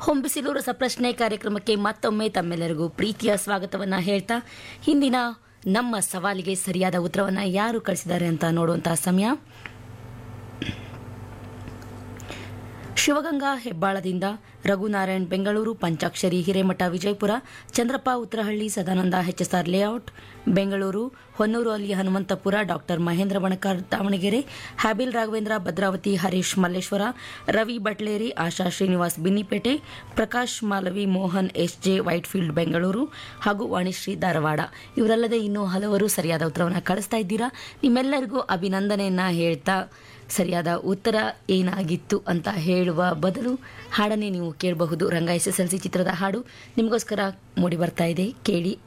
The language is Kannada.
ಹೊಂಬಿಸಿಲು ರಸಪ್ರಶ್ನೆ ಕಾರ್ಯಕ್ರಮಕ್ಕೆ ಮತ್ತೊಮ್ಮೆ ತಮ್ಮೆಲ್ಲರಿಗೂ ಪ್ರೀತಿಯ ಸ್ವಾಗತವನ್ನ ಹೇಳ್ತಾ ಹಿಂದಿನ ನಮ್ಮ ಸವಾಲಿಗೆ ಸರಿಯಾದ ಉತ್ತರವನ್ನ ಯಾರು ಕಳಿಸಿದ್ದಾರೆ ಅಂತ ನೋಡುವಂತಹ ಸಮಯ ಶಿವಗಂಗಾ ಹೆಬ್ಬಾಳದಿಂದ ರಘುನಾರಾಯಣ್ ಬೆಂಗಳೂರು ಪಂಚಾಕ್ಷರಿ ಹಿರೇಮಠ ವಿಜಯಪುರ ಚಂದ್ರಪ್ಪ ಉತ್ತರಹಳ್ಳಿ ಸದಾನಂದ ಎಚ್ಎಸ್ಆರ್ ಲೇಔಟ್ ಬೆಂಗಳೂರು ಹೊನ್ನೂರು ಅಲ್ಲಿ ಹನುಮಂತಪುರ ಡಾಕ್ಟರ್ ಮಹೇಂದ್ರ ಬಣಕಾರ್ ದಾವಣಗೆರೆ ಹ್ಯಾಬಿಲ್ Raghavendra Bhadravati Harish Malleshwara Ravi Batleri Asha Srinivas Binnipete Prakash Malavi Mohan S J Whitefield Bengaluru ಹಾಗೂ ವಾಣಿಶ್ರೀ ಧಾರವಾಡ ಇವರಲ್ಲದೆ ಇನ್ನೂ ಹಲವರು ಸರಿಯಾದ ಉತ್ತರವನ್ನು ಕಳಿಸ್ತಾ ಇದ್ದೀರಾ ನಿಮ್ಮೆಲ್ಲರಿಗೂ ಅಭಿನಂದನೆಯನ್ನ ಹೇಳ್ತಾ ಸರಿಯಾದ ಉತ್ತರ ಏನಾಗಿತ್ತು ಅಂತ ಹೇಳುವ ಬದಲು ಹಾಡನ್ನೇ ನೀವು ಕೇಳಬಹುದು Ranga S S L C ಚಿತ್ರದ ಹಾಡು ನಿಮಗೋಸ್ಕರ ಮೂಡಿ ಬರ್ತಾ ಇದೆ ಕೇಳಿ